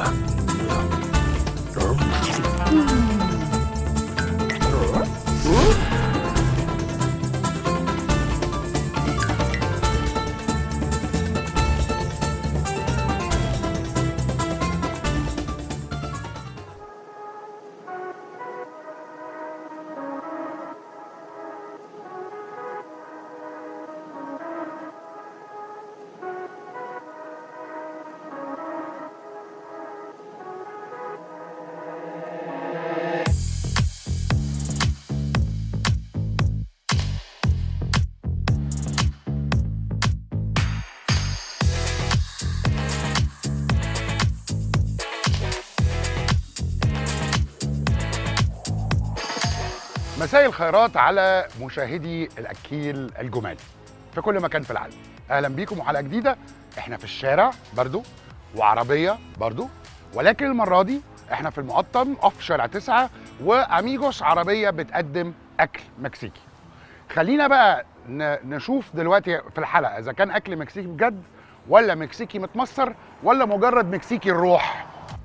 مساء الخيرات على مشاهدي الاكيل الجمالي في كل مكان في العالم اهلا بيكم وحلقه جديده احنا في الشارع برضو وعربيه برضو ولكن المره دي احنا في المقطم اوف شارع تسعة واميجوس عربيه بتقدم اكل مكسيكي خلينا بقى ن- نشوف دلوقتي في الحلقه اذا كان اكل مكسيكي بجد ولا مكسيكي متمصر ولا مجرد مكسيكي الروح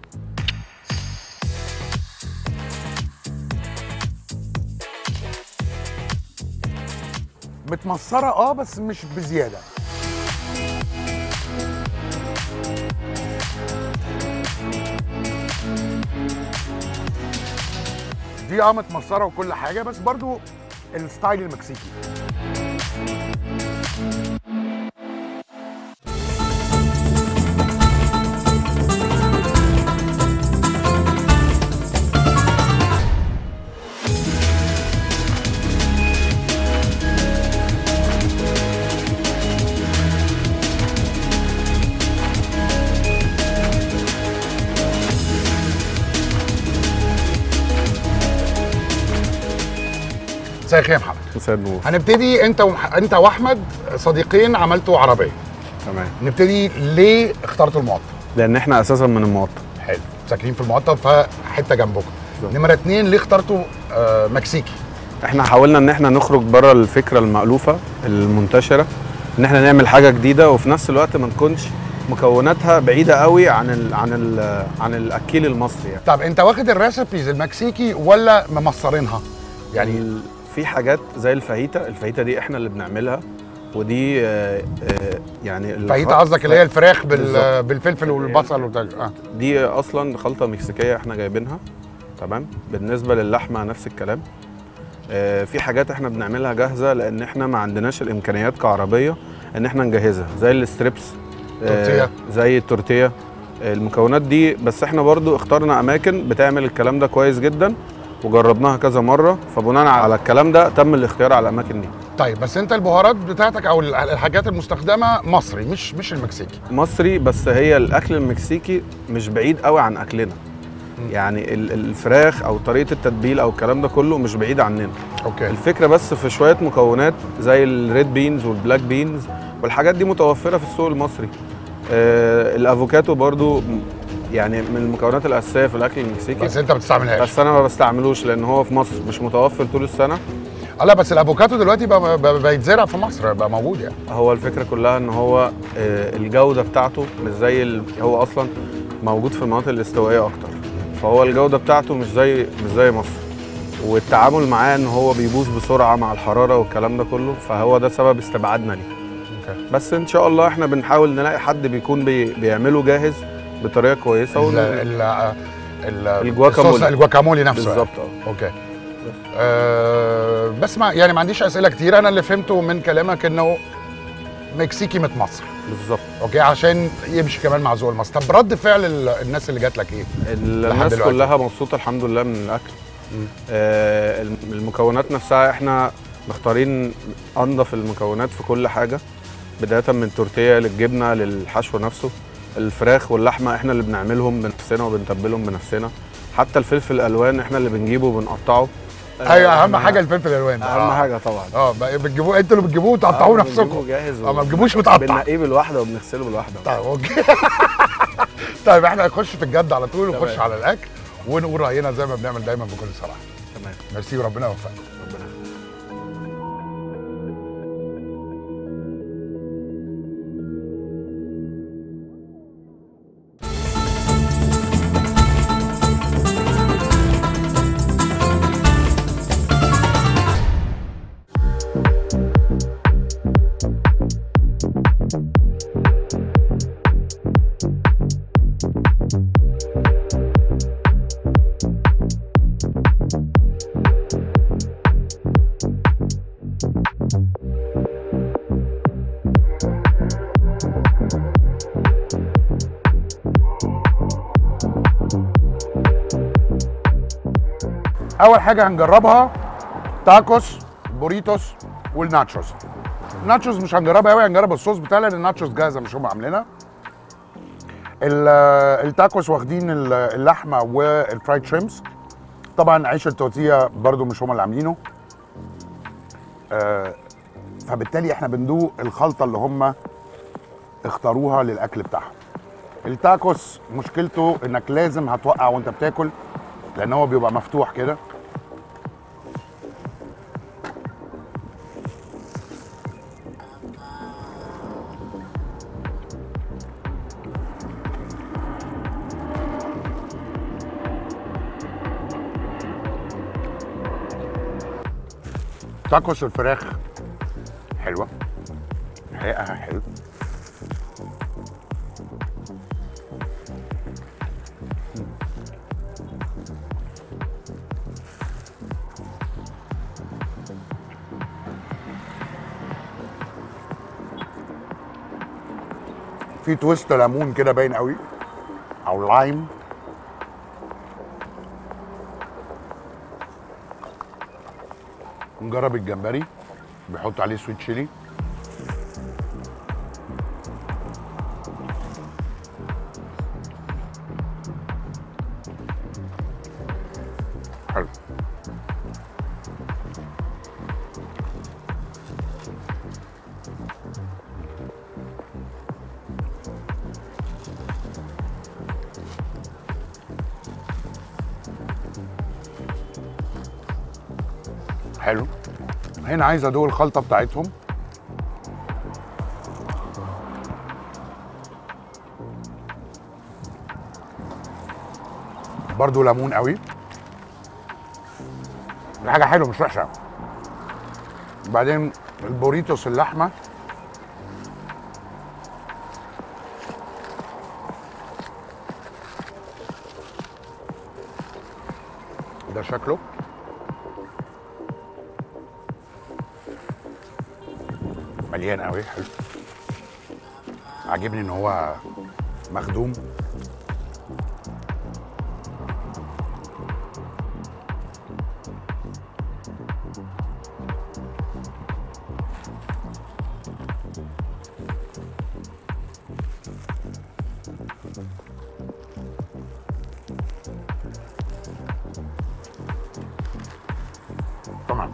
متمصره اه بس مش بزياده دي اه متمصره وكل حاجه بس برضو الستايل المكسيكي مساء الخير يا محمد مساء النور هنبتدي انت ومح... انت واحمد صديقين عملتوا عربيه تمام نبتدي ليه اخترتوا المقطم لان احنا اساسا من المقطم حلو ساكنين في المقطم فحته جنبكم بالظبط. نمره اتنين ليه اخترتوا آه مكسيكي احنا حاولنا ان احنا نخرج بره الفكره المألوفه المنتشره ان احنا نعمل حاجه جديده وفي نفس الوقت ما نكونش مكوناتها بعيده قوي عن ال عن ال عن الاكيل المصري يعني, طب انت واخد الريسبيز المكسيكي ولا ممصرينها يعني ال- في حاجات زي الفاهيتا الفاهيتا دي احنا اللي بنعملها ودي آه، آه، يعني ال- فاهيتا قصدك اللي هي الفراخ بال... بالظبط. بالفلفل والبصل وبتاع اه دي اصلا خلطه مكسيكيه احنا جايبينها تمام بالنسبه للحمه نفس الكلام آه، في حاجات احنا بنعملها جاهزه لان احنا ما عندناش الامكانيات كعربيه ان احنا نجهزها زي الستريبس تورتيه. زي التورتيه آه، المكونات دي بس احنا برضو اخترنا اماكن بتعمل الكلام ده كويس جدا وجربناها كذا مره فبناء على الكلام ده تم الاختيار على الاماكن دي طيب بس انت البهارات بتاعتك او الحاجات المستخدمه مصري مش مش المكسيكي مصري بس هي الاكل المكسيكي مش بعيد قوي عن اكلنا مم. يعني ال- الفراخ او طريقه التتبيل او الكلام ده كله مش بعيد عننا اوكي الفكره بس في شويه مكونات زي الريد بينز والبلاك بينز والحاجات دي متوفره في السوق المصري آه الافوكاتو برضو م- يعني من المكونات الاساسيه في الاكل المكسيكي بس انت ما بتستعملهاش بس انا ما بستعملوش لان هو في مصر مش متوفر طول السنه آه لا بس الافوكاتو دلوقتي بقى بقى- بيتزرع في مصر بقى موجود يعني هو الفكره كلها ان هو آه، الجوده بتاعته مش زي ال... هو اصلا موجود في المناطق الاستوائيه اكتر فهو الجوده بتاعته مش زي مش زي مصر والتعامل معاه ان هو بيبوظ بسرعه مع الحراره والكلام ده كله فهو ده سبب استبعادنا ليه اوكي بس ان شاء الله احنا بنحاول نلاقي حد بيكون بي... بيعمله جاهز بطريقه كويسه ال ون... ال ال الجواكامولي. الصوص- الجواكامولي نفسه يعني. بالظبط اه اوكي أه بس ما يعني ما عنديش اسئله كتير انا اللي فهمته من كلامك انه مكسيكي متمصر بالظبط اوكي عشان يمشي كمان مع ذوق المصر طب رد فعل ال- الناس اللي جات لك ايه الناس دلوقتي. كلها مبسوطه الحمد لله من الاكل مم. آه الم- المكونات نفسها احنا مختارين انضف المكونات في كل حاجه بدايه من التورتيه للجبنه للحشو نفسه الفراخ واللحمه احنا اللي بنعملهم بنفسنا وبنتبلهم بنفسنا حتى الفلفل الالوان احنا اللي بنجيبه وبنقطعه آه، ايوه اهم حاجه الفلفل الالوان اهم آه. حاجه طبعا اه بقى بتجيبوه انتوا اللي بتجيبوه وتقطعوه آه، نفسكم بنجيبه جاهز اه ما بتجيبوش متقطع بنقيه بالواحده وبنغسله بالواحده طيب اوكي طيب احنا هنخش في الجد على طول ونخش تمام. على الاكل ونقول راينا زي ما بنعمل دايما بكل صراحه تمام ميرسي وربنا يوفقك ربنا اول حاجه هنجربها تاكوس بوريتوس والناتشوز الناتشوز مش هنجربها قوي هنجرب الصوص بتاعها لان الناتشوز جاهزه مش هم عاملينها ال- التاكوس واخدين ال- اللحمه والفرايد شريمبس طبعا عيش التورتيه برضو مش هم اللي عاملينه آه، فبالتالي احنا بندوق الخلطه اللي هم اختاروها للاكل بتاعهم التاكوس مشكلته انك لازم هتوقع وانت بتاكل لان هو بيبقى مفتوح كده تاكوس الفراخ حلوه حقيقة حلو في تويست ليمون كده باين قوي او لايم نجرب الجمبري بيحط عليه سويت شيلي حلو حلو هنا عايز ادوق الخلطه بتاعتهم برضو ليمون قوي دي حاجه حلوه مش وحشه بعدين البوريتوس اللحمه ده شكله مليان قوي حلو عاجبني ان هو مخدوم تمام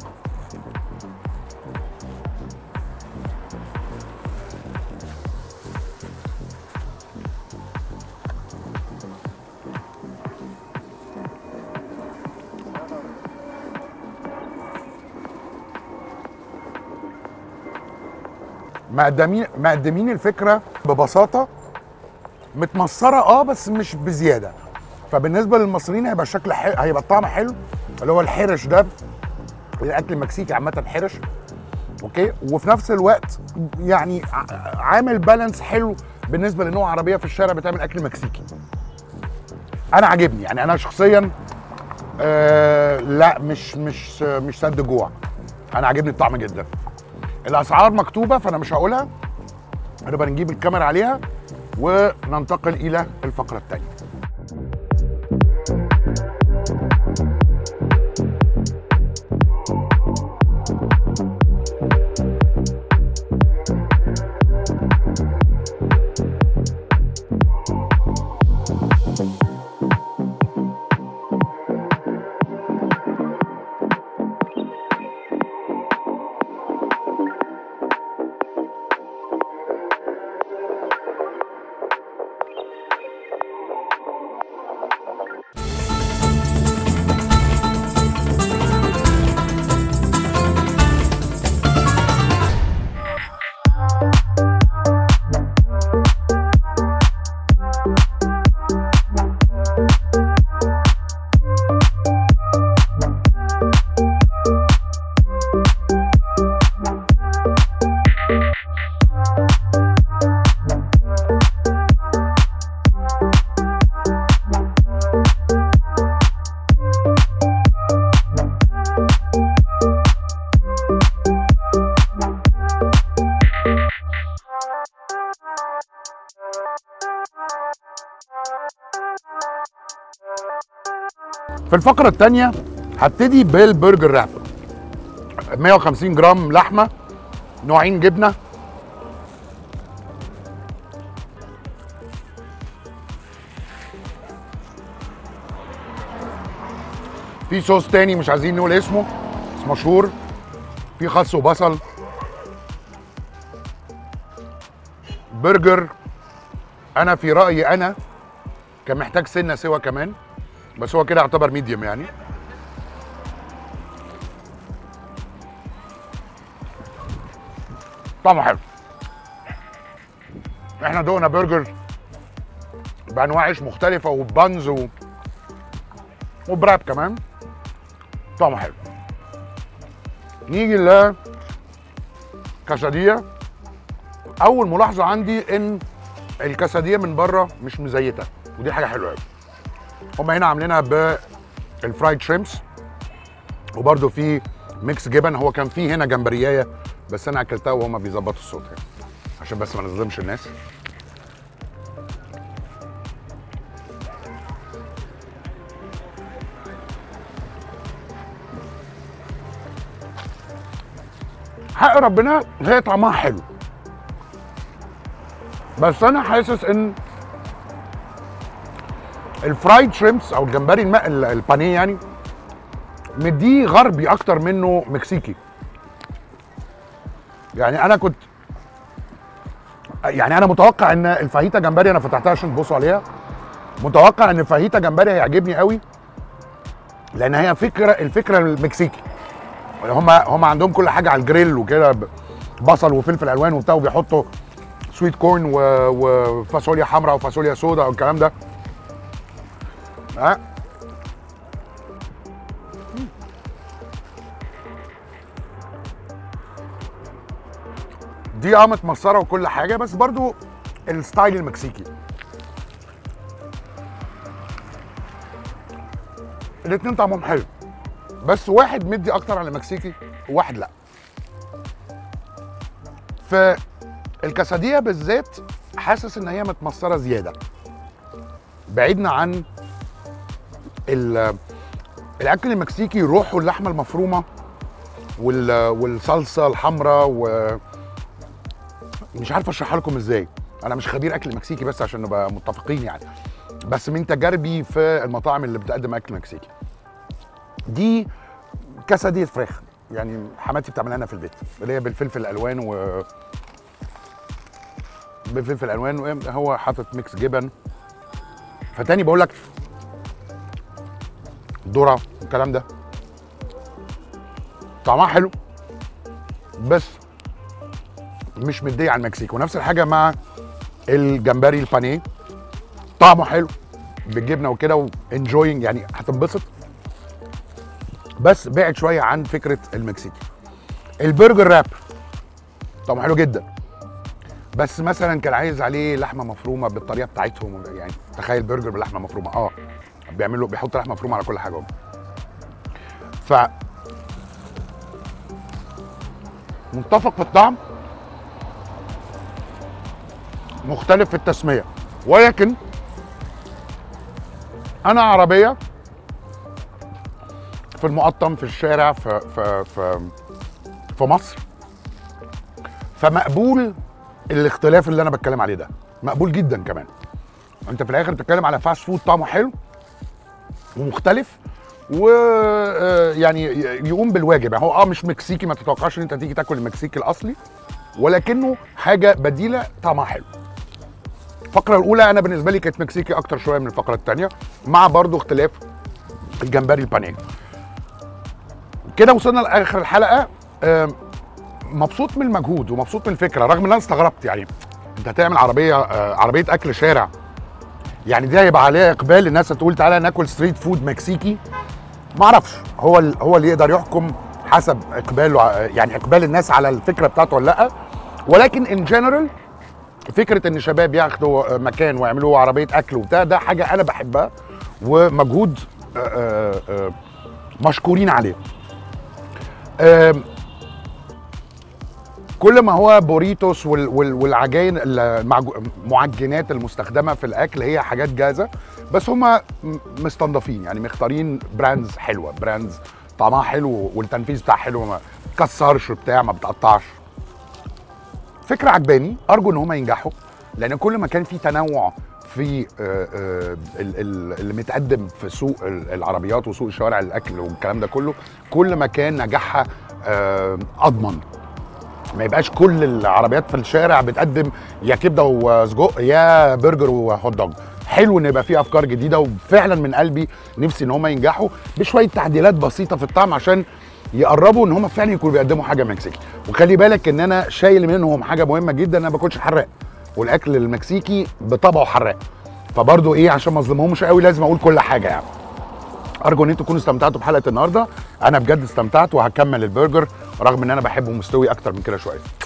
مقدمين مقدمين الفكره ببساطه متمصره اه بس مش بزياده فبالنسبه للمصريين هيبقى الشكل حلو هيبقى الطعم حلو اللي هو الحرش ده الاكل المكسيكي عامه حرش اوكي وفي نفس الوقت يعني ع- عامل بالانس حلو بالنسبه لنوع عربيه في الشارع بتعمل اكل مكسيكي انا عاجبني يعني انا شخصيا آه لا مش مش مش سد جوع انا عاجبني الطعم جدا الاسعار مكتوبه فانا مش هقولها هنبقى نجيب الكاميرا عليها وننتقل الى الفقره الثانيه في الفقرة الثانية هبتدي بالبرجر راب 150 جرام لحمه نوعين جبنه في صوص تاني مش عايزين نقول اسمه بس مشهور في خس وبصل برجر انا في رايي انا كان محتاج سنه سوا كمان بس هو كده يعتبر ميديوم يعني طعمه حلو احنا دوقنا برجر بانواع عيش مختلفه وبانز و... وبراب كمان طعمه حلو نيجي ل كاسادية اول ملاحظه عندي ان الكاسادية من بره مش مزيته ودي حاجه حلوه قوي هما هنا عاملينها بالفرايد شريمبس وبرده في ميكس جبن هو كان فيه هنا جمبريايه بس انا اكلتها وهما بيظبطوا الصوت يعني عشان بس ما نظلمش الناس حق ربنا هي طعمها حلو بس انا حاسس ان الفرايد شريمبس او الجمبري الماء البانيه يعني مديه غربي اكتر منه مكسيكي يعني انا كنت يعني انا متوقع ان الفاهيتا جمبري انا فتحتها عشان تبصوا عليها متوقع ان الفاهيتا جمبري هيعجبني قوي لان هي فكره الفكره المكسيكي هم هم عندهم كل حاجه على الجريل وكده بصل وفلفل الوان وبتاع وبيحطوا سويت كورن و... وفاصوليا حمراء وفاصوليا سودا والكلام ده ها دي اه متمصره وكل حاجه بس برضو الستايل المكسيكي الاتنين طعمهم حلو بس واحد مدي اكتر على المكسيكي وواحد لا فالكاسادية بالذات حاسس ان هي متمصره زياده بعيدنا عن ال- الاكل المكسيكي روحه اللحمه المفرومه وال- والصلصه الحمراء و مش عارف اشرحها لكم ازاي انا مش خبير اكل مكسيكي بس عشان نبقى متفقين يعني بس من تجاربي في المطاعم اللي بتقدم اكل مكسيكي دي كاسادية فراخ يعني حماتي بتعملها لنا في البيت اللي هي بالفلفل الالوان و بالفلفل الالوان هو حاطط ميكس جبن فتاني بقول لك ذره الكلام ده طعمها حلو بس مش مديه على المكسيك ونفس الحاجه مع الجمبري البانيه طعمه حلو بالجبنه وكده وانجوينج يعني هتنبسط بس بعد شويه عن فكره المكسيكي البرجر راب طعمه حلو جدا بس مثلا كان عايز عليه لحمه مفرومه بالطريقه بتاعتهم يعني تخيل برجر بلحمه مفرومه اه بيعملوا بيحط لحمه مفرومه على كل حاجه هم ف متفق في الطعم مختلف في التسميه ولكن انا عربيه في المقطم في الشارع في في في في مصر فمقبول الاختلاف اللي انا بتكلم عليه ده مقبول جدا كمان انت في الاخر بتتكلم على فاست فود طعمه حلو ومختلف و آه، يعني يقوم بالواجب يعني هو اه مش مكسيكي ما تتوقعش ان انت تيجي تاكل المكسيكي الاصلي ولكنه حاجه بديله طعمها حلو الفقره الاولى انا بالنسبه لي كانت مكسيكي اكتر شويه من الفقره الثانيه مع برضو اختلاف الجمبري البانيه كده وصلنا لاخر الحلقه آم، مبسوط من المجهود ومبسوط من الفكره رغم ان انا استغربت يعني انت هتعمل عربيه آه، عربيه اكل شارع يعني دي هيبقى عليها اقبال الناس تقول تعالى ناكل ستريت فود مكسيكي ما اعرفش هو ال- هو اللي يقدر يحكم حسب اقباله ع- يعني اقبال الناس على الفكره بتاعته ولا لا ولكن ان جنرال فكره ان شباب ياخدوا مكان ويعملوا عربيه اكل وبتاع ده حاجه انا بحبها ومجهود آه، آه، آه، مشكورين عليه آم، كل ما هو بوريتوس وال- وال- والعجائن المعج- المعجنات المستخدمه في الاكل هي حاجات جاهزه بس هم مستنضفين يعني مختارين براندز حلوه براندز طعمها حلو والتنفيذ بتاعها حلو ما تكسرش بتاع ما بتقطعش فكره عجباني ارجو ان هم ينجحوا لان كل ما كان في تنوع في آه، آه، ال- ال- اللي متقدم في سوق ال- العربيات وسوق الشوارع الاكل والكلام ده كله كل ما كان نجاحها آه، اضمن ما يبقاش كل العربيات في الشارع بتقدم يا كبده وسجق يا برجر وهوت دوج حلو ان يبقى فيه افكار جديده وفعلا من قلبي نفسي ان هم ينجحوا بشويه تعديلات بسيطه في الطعم عشان يقربوا ان هم فعلا يكونوا بيقدموا حاجه مكسيكي وخلي بالك ان انا شايل منهم حاجه مهمه جدا انا ما باكلش حراق والاكل المكسيكي بطبعه حراق فبرضه ايه عشان ما اظلمهمش قوي لازم اقول كل حاجه يعني ارجو ان انتوا تكونوا استمتعتوا بحلقه النهارده انا بجد استمتعت وهكمل البرجر رغم ان انا بحبه مستوي اكتر من كده شويه